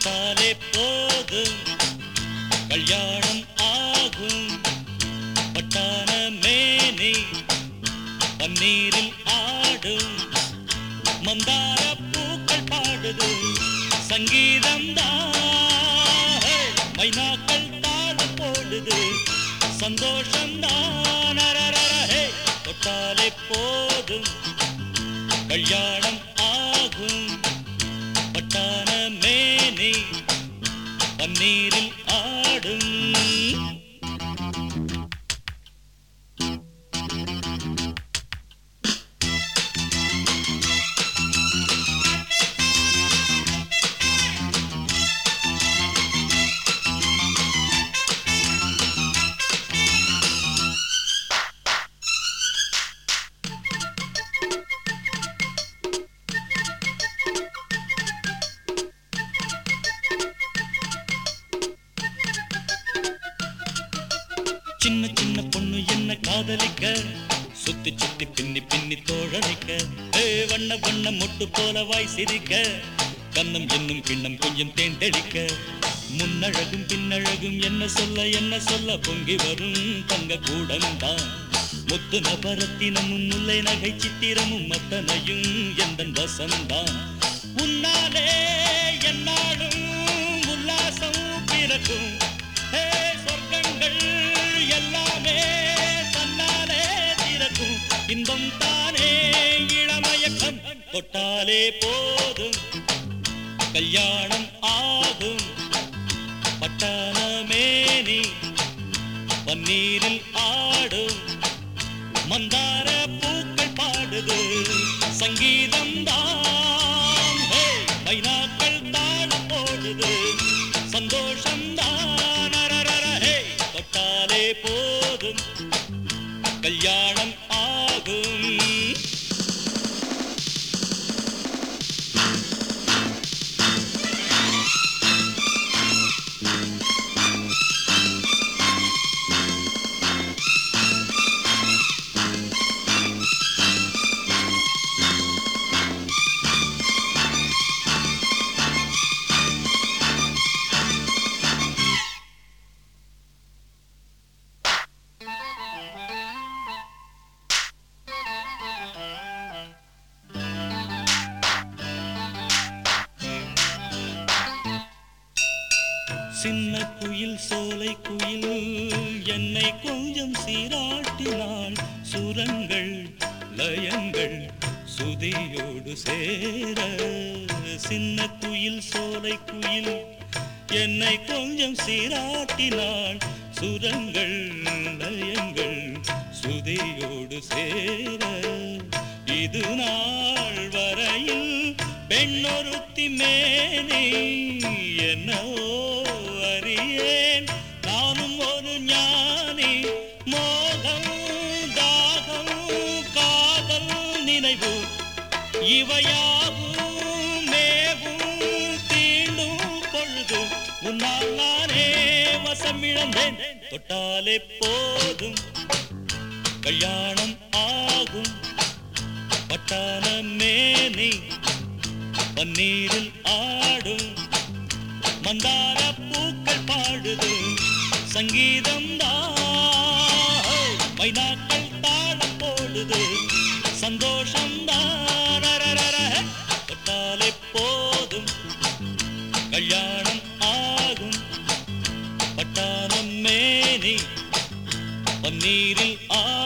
தொட்டாலே போதும் கல்யாணம் ஆகும் பட்டான மேனி பன்னீரில் ஆடும் மந்தார பூக்கள் பாடுது சங்கீதம் தான் மைனாக்கள் தாளம் போடுது சந்தோஷம் தான் தொட்டாலே போதும் கல்யாணம் ஆகும் பட்டான மேனி பன்னீரில் ஆடும் சின்ன சின்ன பொண்ணு என்ன காதலிக்க சுத்தி சுத்தி பின்னி பின்னி தோழனிக்க ஏ வண்ண வண்ண மொட்டு போல வாய் சிரிக்க கண்ணம் என்னும் கிண்ணம் கொஞ்சம் தேன் தெளிக்க முன்னழகும் பின்னழகும் என்ன சொல்ல என்ன சொல்ல பொங்கி வரும் தங்க கூடம் தான் முத்து நபரத்தினமும் முல்லை நகை சித்திரமும் மத்தனையும் எந்த வசந்தான் உன்னாலே என்னாலும் உல்லாசம் பிறக்கும் ஹே சொர்க்கங்கள் எல்லாமே தன்னாலே திறக்கும் இன்பம் தானே இளமயக்கம் தொட்டாலே போதும் கல்யாணம் ஆகும் பட்டான மேனி பன்னீரில் ஆடும் மந்தார பூக்கள் பாடுது சங்கீதம் தான் ஹே, மைனாக்கள் தாளம் போடுது சந்தோஷம் தான் ஹே தொட்டாலே போதும் கல்யாணம் ஆகும் சின்ன குயில் சோலை குயில் என்னை கொஞ்சம் சீராட்டினாள் சுரங்கள் லயங்கள் சுதியோடு சேர சின்ன குயில் சோலை குயில் என்னை கொஞ்சம் சீராட்டினாள் சுரங்கள் லயங்கள் சுதியோடு சேர இது நாள் வரையில் பெண்ணொருத்தி மேனி என்னவோ அறியேன் நானும் ஒரு ஞானி மோகம் தாகம் காதல் நினைவு இவையாவும் மேவும் தீண்டும் பொழுது உன்னால் நானே வசமிழந்தேன் தொட்டாலே போதும் கல்யாணம் ஆகும் பட்டான மேனி பன்னீரில் ஆடும் மந்தார பூக்கள் பாடுது சங்கீதம் தான் மைனாக்கள் தாளம் போடுது சந்தோஷம் தான் தொட்டாலே போதும் கல்யாணம் ஆகும் பட்டானம் மேனி பன்னீரில் ஆ